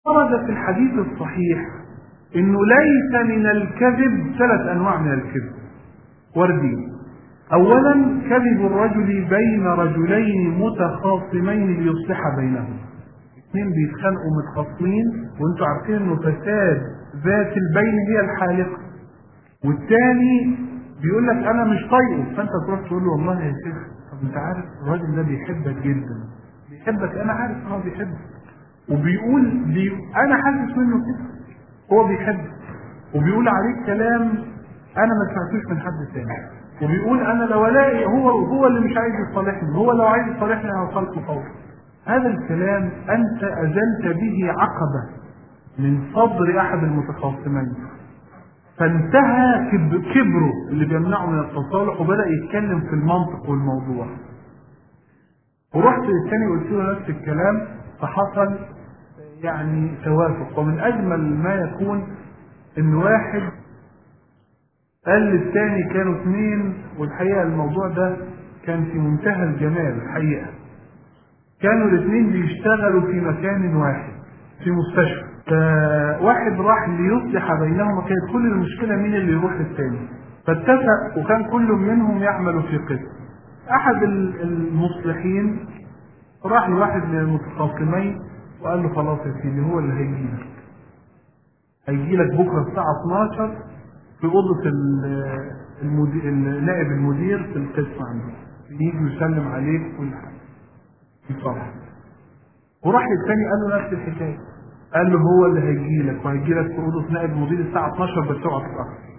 ورد في الحديث الصحيح انه ليس من الكذب ثلاث انواع من الكذب وردين اولا كذب الرجل بين رجلين متخاصمين ليصلح بينهم اثنين بيتخانقوا متخاصمين وانتوا عارفين انه فساد ذات البين هي الحالقه والثاني بيقول لك انا مش طايقه فانت تروح تقول له والله يا شيخ طب انت عارف الراجل ده بيحبك جدا بيحبك انا عارف ان هو بيحبك وبيقول بي... انا حاسس منه كده هو بيحبك وبيقول عليك كلام انا ما سمعتوش من حد تاني وبيقول انا لو الاقي هو هو اللي مش عايز يصالحني هو لو عايز يصالحني انا هوصلكوا فوق هذا الكلام انت ازلت به عقبه من صدر احد المتخاصمين فانتهى كب- كبره اللي بيمنعه من التصالح وبدا يتكلم في المنطق والموضوع ورحت للتاني قلت له نفس الكلام فحصل يعني توافق ومن اجمل ما يكون ان واحد قال للتاني كانوا اثنين والحقيقه الموضوع ده كان في منتهى الجمال الحقيقه كانوا الاثنين بيشتغلوا في مكان واحد في مستشفى فواحد راح ليصلح بينهما كانت كل المشكله مين اللي يروح للثاني فاتفق وكان كل منهم يعمل في قسم احد ال- المصلحين راح لواحد من المتخاصمين وقال له خلاص يا سيدي هو اللي هيجي لك هيجي لك بكره الساعه 12 في اوضه ال- المدير نائب المدير في القسم عنده يجي يسلم عليك كل حاجه يصالح وراح للثاني قال له نفس الحكايه قال له هو اللي هيجي لك وهيجي لك في اوضه نائب المدير الساعه 12 بس اوعى تتاخر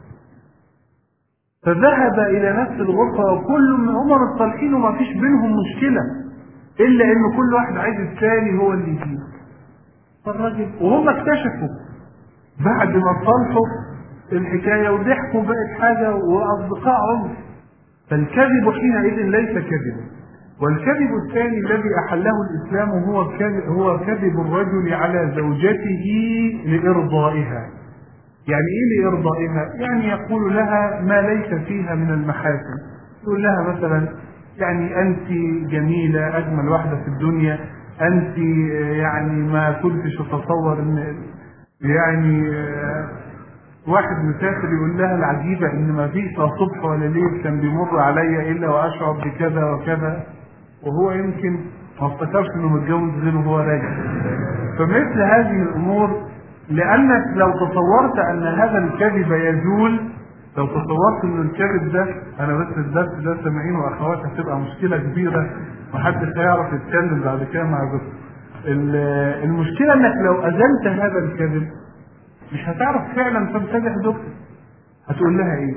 فذهب الى نفس الغرفه وكل من هم متصالحين وما فيش بينهم مشكله الا ان كل واحد عايز الثاني هو اللي يجي فالراجل وهم اكتشفوا بعد ما صلحوا الحكايه وضحكوا بقت حاجه واصدقاء عمر فالكذب حينئذ ليس كذبا والكذب الثاني الذي احله الاسلام هو كذب هو كذب الرجل على زوجته لارضائها يعني ايه لارضائها يعني يقول لها ما ليس فيها من المحاسن يقول لها مثلا يعني انت جميله اجمل واحده في الدنيا انت يعني ما كنتش اتصور ان يعني آه، واحد مسافر يقول لها العجيبه ان ما فيش لا صبح ولا ليل كان بيمر عليا الا واشعر بكذا وكذا وهو يمكن ما افتكرش انه متجوز غيره وهو راجع فمثل هذه الامور لانك لو تصورت ان هذا الكذب يزول لو تصورت ان الكذب ده انا بس الدرس ده سامعينه واخوات هتبقى مشكله كبيره محدش هيعرف يتكلم بعد كده مع جوزه ال- المشكله انك لو ازلت هذا الكذب مش هتعرف فعلا تمتدح زوجتك هتقول لها ايه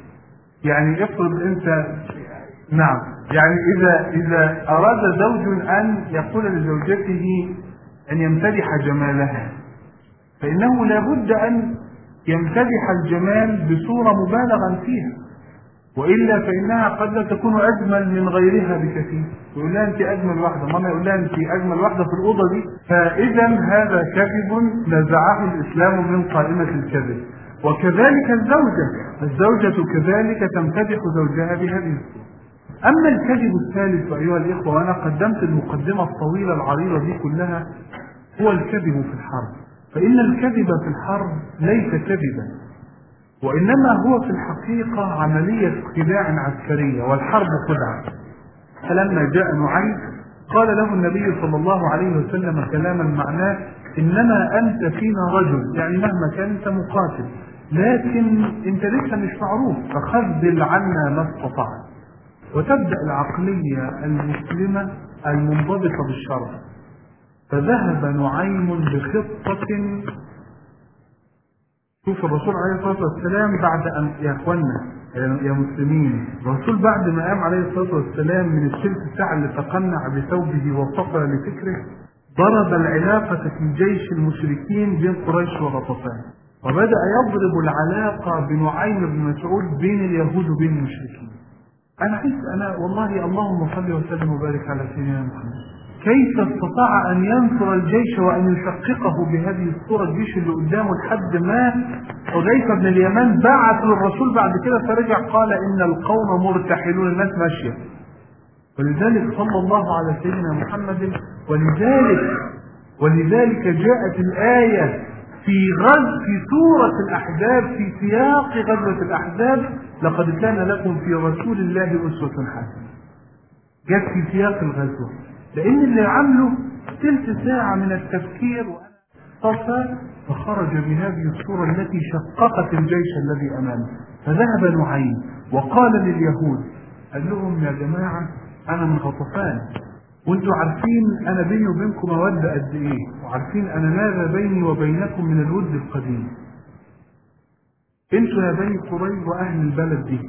يعني افرض انت نعم يعني اذا اذا اراد زوج ان يقول لزوجته ان يمتدح جمالها فانه لابد ان يمتدح الجمال بصوره مبالغا فيها والا فانها قد لا تكون اجمل من غيرها بكثير يقول لها انت اجمل واحده ماما يقول لها انت اجمل واحده في الاوضه دي فاذا هذا كذب نزعه الاسلام من قائمه الكذب وكذلك الزوجه الزوجه كذلك تمتدح زوجها بهذه الصوره اما الكذب الثالث ايها الاخوه وانا قدمت المقدمه الطويله العريضه دي كلها هو الكذب في الحرب فان الكذب في الحرب ليس كذبا وإنما هو في الحقيقة عملية خداع عسكرية والحرب خدعة فلما جاء نعيم قال له النبي صلى الله عليه وسلم كلاما معناه إنما أنت فينا رجل يعني مهما كان أنت مقاتل لكن أنت لسه مش معروف فخذل عنا ما استطعت وتبدأ العقلية المسلمة المنضبطة بالشرع فذهب نعيم بخطة شوف الرسول عليه الصلاة والسلام بعد أن يا إخوانا يا مسلمين الرسول بعد ما قام عليه الصلاة والسلام من الثلث ساعة اللي تقنع بثوبه وصفى لفكره ضرب العلاقة في جيش المشركين بين قريش وغطفان وبدأ يضرب العلاقة بنعيم بن مسعود بين اليهود وبين المشركين أنا عايز أنا والله اللهم صل وسلم وبارك على سيدنا محمد كيف استطاع أن ينصر الجيش وأن يشققه بهذه الصورة الجيش اللي قدامه لحد ما حذيفة بن اليمان بعث للرسول بعد كده فرجع قال إن القوم مرتحلون الناس ماشية ولذلك صلى الله على سيدنا محمد ولذلك ولذلك جاءت الآية في غز في سورة الأحزاب في سياق غزوة الأحزاب لقد كان لكم في رسول الله أسوة حسنة جت في سياق الغزوة لأن اللي عمله تلت ساعة من التفكير طفى فخرج بهذه الصورة التي شققت الجيش الذي أمامه فذهب نعيم وقال لليهود قال لهم يا جماعة أنا من غطفان وانتوا عارفين أنا بيني وبينكم مودة قد إيه وعارفين أنا ماذا بيني وبينكم من الود القديم انتوا يا بني قريظ وأهل البلد دي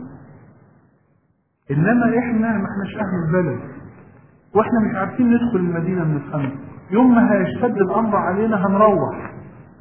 إنما إحنا ما إحناش أهل البلد وإحنا مش عارفين ندخل المدينة من الخمس يوم ما هيشتد الأمر علينا هنروح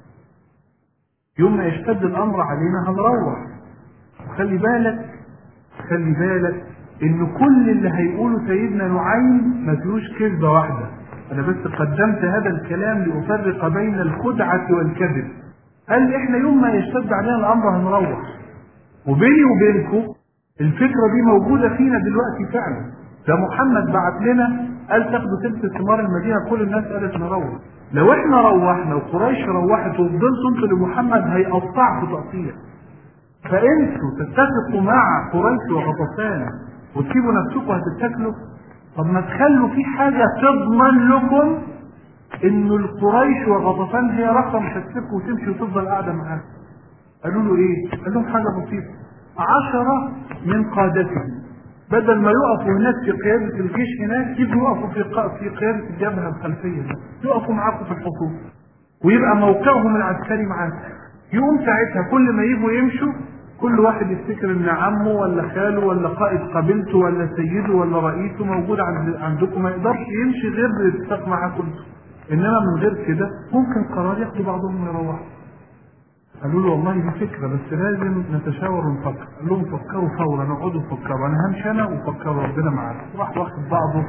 يوم ما يشتد الأمر علينا هنروح وخلي بالك خلي بالك ان كل اللي هيقوله سيدنا نعيم ما فيهوش كذبه واحده انا بس قدمت هذا الكلام لافرق بين الخدعه والكذب قال احنا يوم ما يشتد علينا الامر هنروح وبيني وبينكم الفكره دي موجوده فينا دلوقتي فعلا ده محمد بعت لنا قال تاخدوا ست ثمار المدينه كل الناس قالت نروح لو احنا روحنا وقريش روحت وفضلتوا انتوا لمحمد هيقطعكم تقطيع فانتوا تتفقوا مع قريش وغطفان وتسيبوا نفسكم هتتاكلوا طب ما تخلوا في حاجة تضمن لكم انه القريش وغطفان هي رقم تكسبكم وتمشي وتفضل قاعدة معاكم قالوا له ايه؟ قال لهم حاجة بسيطة عشرة من قادتهم بدل ما يقفوا هناك في قيادة الجيش هناك يجوا يقفوا في في قيادة الجبهة الخلفية دي يقفوا معاكم في الحصول ويبقى موقعهم العسكري معاكم يقوم ساعتها كل ما يجوا يمشوا كل واحد يفتكر ان عمه ولا خاله ولا قائد قبيلته ولا سيده ولا رئيسه موجود عند عندكم ما يقدرش يمشي غير بالاتفاق معاكم انما من غير كده ممكن قرار ياخدوا بعضهم ويروحوا قالوا له والله دي فكره بس لازم نتشاور ونفكر قال لهم فكروا فورا اقعدوا فكروا انا همشي انا وفكروا ربنا معانا راح واخد بعضه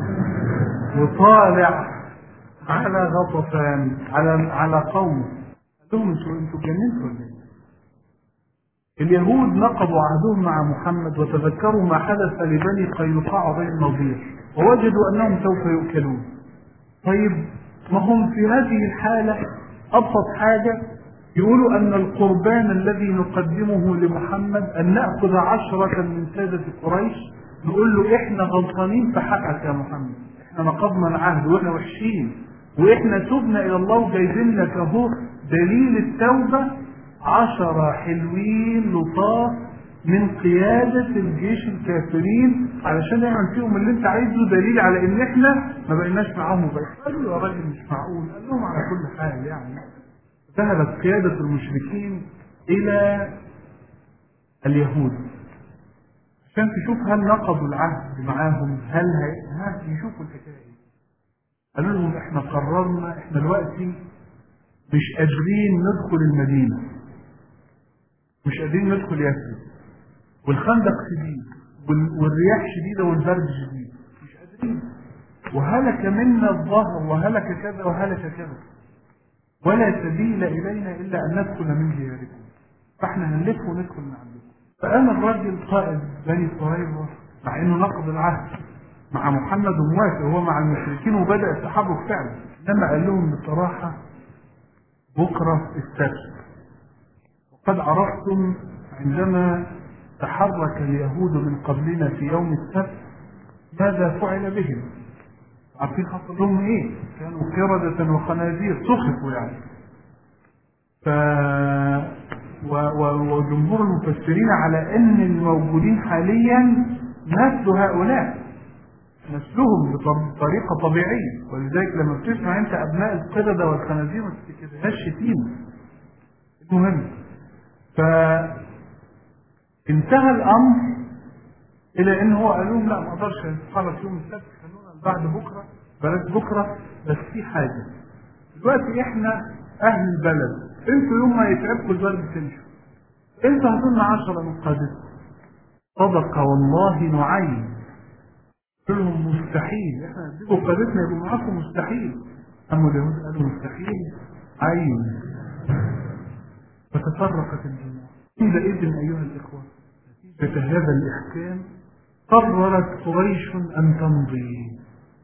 وطالع على غطفان على على قومه قال لهم انتوا انتوا اتجننتوا ولا ايه؟ اليهود نقضوا عهدهم مع محمد وتذكروا ما حدث لبني قينقاع وبني النضير ووجدوا انهم سوف يؤكلون طيب ما هم في هذه الحالة أبسط حاجة يقولوا أن القربان الذي نقدمه لمحمد أن نأخذ عشرة من سادة قريش نقول له إحنا غلطانين في حقك يا محمد إحنا نقضنا العهد وإحنا وحشين وإحنا تبنا إلى الله وجايبين لك أهو دليل التوبة عشرة حلوين لطاف من قيادة الجيش الكافرين علشان نعمل فيهم اللي انت عايزه دليل على ان احنا ما بقيناش معاهم بس قالوا يا راجل مش معقول قال لهم على كل حال يعني ذهبت قيادة المشركين الى اليهود عشان تشوف هل نقضوا العهد معاهم هل هي... ها يشوفوا الحكايه قالوا لهم احنا قررنا احنا دلوقتي مش قادرين ندخل المدينه مش قادرين ندخل يثرب والخندق شديد والرياح شديدة والبرد شديد مش قادرين وهلك منا الظهر وهلك كذا وهلك كذا ولا سبيل إلينا إلا أن ندخل من دياركم فاحنا هنلف وندخل من عندكم فقام الراجل قائد بني قريظة مع انه نقض العهد مع محمد وموافق هو مع المشركين وبدأ التحرك فعلا انما قال لهم بصراحة بكرة السبت وقد عرفتم عندما تحرك اليهود من قبلنا في يوم السبت ماذا فعل بهم عارفين حصل لهم ايه كانوا قردة وخنازير سخطوا يعني ف و... و... وجمهور المفسرين على ان الموجودين حاليا نسل هؤلاء نسلهم بطريقة طبيعية ولذلك لما بتسمع انت ابناء القردة والخنازير ما تفتكرهاش شتيمة المهم ف انتهى الامر الى ان هو قال لهم لا ما اقدرش اتحرك يوم السبت خلونا بعد بكره بلاش بكره بس في حاجه دلوقتي احنا اهل البلد انتوا يوم ما يتعبكم البلد تمشوا انتوا هتقولنا عشرة من قادتكم صدق والله نعيم قلت لهم مستحيل احنا نديكم قادتنا يبقوا معاكم مستحيل اما اليهود قالوا مستحيل عين فتفرقت الجماعه حينئذ ايها الاخوه نتيجه هذا الاحكام قررت قريش ان تمضي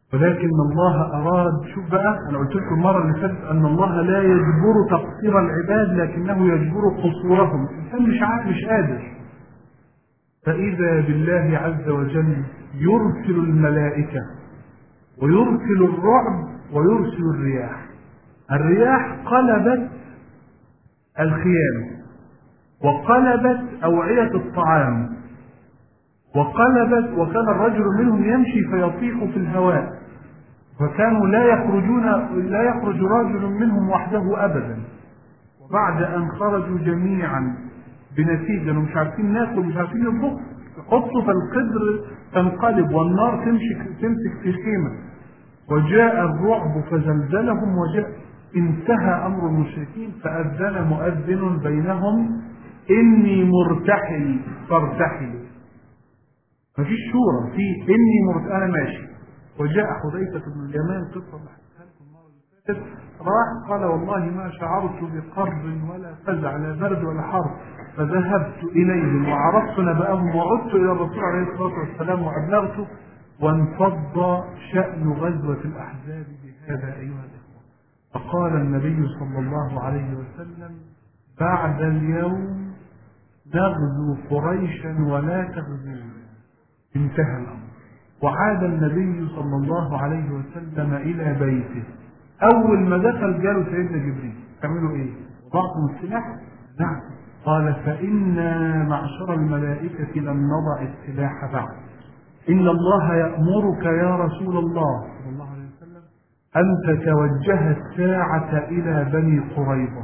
ولكن الله أراد شوف بقى أنا قلت لكم المرة اللي فاتت أن الله لا يجبر تقصير العباد لكنه يجبر قصورهم الإنسان مش عارف مش قادر فإذا بالله عز وجل يرسل الملائكة ويرسل الرعب ويرسل الرياح الرياح قلبت الخيام وقلبت أوعية الطعام وقلبت وكان الرجل منهم يمشي فيطيح في الهواء فكانوا لا يخرجون لا يخرج رجل منهم وحده ابدا وبعد ان خرجوا جميعا بنتيجه انهم مش عارفين ناكل مش عارفين يطبخوا يحطوا في القدر تنقلب والنار تمسك تمسك في الخيمه وجاء الرعب فزلزلهم وجاء انتهى امر المشركين فاذن مؤذن بينهم اني مرتحل فارتحلوا مفيش شورى في اني مرت انا ماشي وجاء حذيفه بن اليمان قصه اللي حكيتها لكم المره اللي فاتت راح قال والله ما شعرت بقر ولا فزع لا برد ولا حر فذهبت اليهم وعرفت نبأهم وعدت الى الرسول عليه الصلاه والسلام وابلغته وانفض شأن غزوة الأحزاب بهذا أيها الإخوة فقال النبي صلى الله عليه وسلم بعد اليوم نغزو قريشا ولا تغزونا انتهى الأمر وعاد النبي صلى الله عليه وسلم إلى بيته أول ما دخل جاله سيدنا جبريل تعملوا إيه؟ وضعتم السلاح؟ نعم قال فإنا معشر الملائكة لم نضع السلاح بعد إن الله يأمرك يا رسول الله صلى الله عليه وسلم أن تتوجه الساعة إلى بني قريظة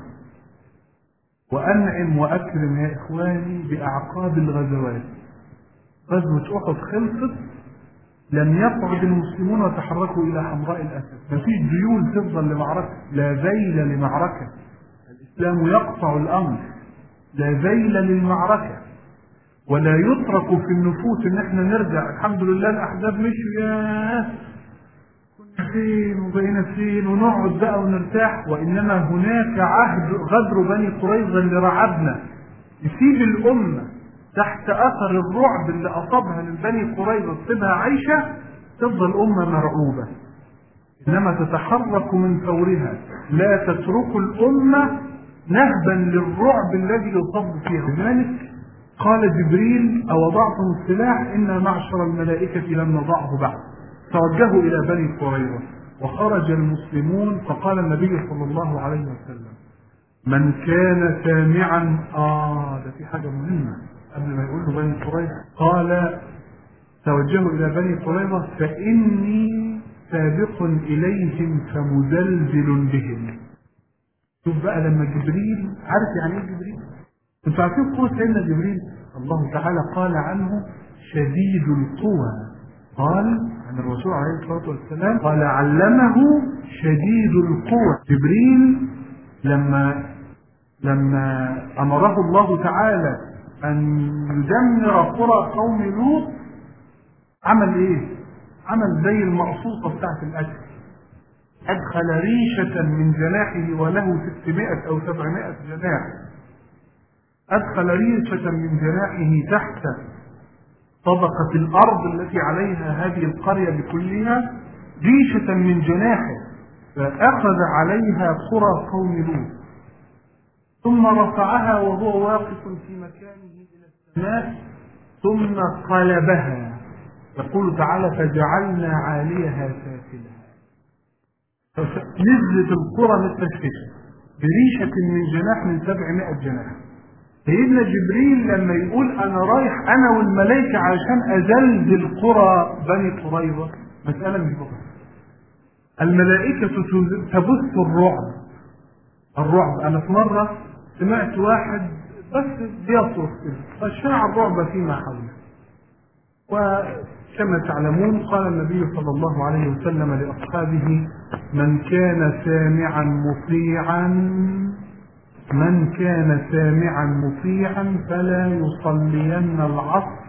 وأنعم وأكرم يا إخواني بأعقاب الغزوات غزوة أحد خلصت لم يقعد المسلمون وتحركوا إلى حمراء الأسد ما فيش ديول تفضل لمعركة لا ذيل لمعركة الإسلام يقطع الأمر لا ذيل للمعركة ولا يترك في النفوس ان احنا نرجع الحمد لله الاحزاب مشوا يا كنا فين وبقينا فين ونقعد بقى ونرتاح وانما هناك عهد غدر بني قريظه اللي رعبنا يسيب الامه تحت اثر الرعب اللي اصابها من بني قريظه تسيبها عايشه تفضل امه مرعوبه انما تتحرك من فورها لا تترك الامه نهبا للرعب الذي يصاب فيها لذلك قال جبريل أوضعتم السلاح إن معشر الملائكة لم نضعه بعد توجهوا إلى بني قريظة وخرج المسلمون فقال النبي صلى الله عليه وسلم من كان سامعا آه ده في حاجة مهمة قبل ما يقول له بني قريظة قال توجهوا إلى بني قريظة فإني سابق إليهم فمزلزل بهم شوف بقى لما جبريل عارف يعني ايه جبريل؟ انتوا عارفين قوة سيدنا جبريل الله تعالى قال عنه شديد القوى قال عن الرسول عليه الصلاة والسلام قال علمه شديد القوى جبريل لما لما أمره الله تعالى أن يدمر قرى قوم لوط عمل إيه؟ عمل زي المقصوصة بتاعت الأكل أدخل ريشة من جناحه وله 600 أو 700 جناح أدخل ريشة من جناحه تحت طبقة الأرض التي عليها هذه القرية بكلها ريشة من جناحه فأخذ عليها قرى قوم لوط ثم رفعها وهو واقف في مكانه إلى السماء ثم قلبها يقول تعالى فجعلنا عاليها سافلها نزلت القرى متفشفشة بريشة من جناح من 700 جناح سيدنا جبريل لما يقول انا رايح انا والملائكه عشان ازلزل قرى بني قريظه مساله مش بسيطه الملائكه تبث الرعب الرعب انا في مره سمعت واحد بس بيصرخ كده فشاع الرعب فيما حوله وكما تعلمون قال النبي صلى الله عليه وسلم لاصحابه من كان سامعا مطيعا من كان سامعا مطيعا فلا يصلين العصر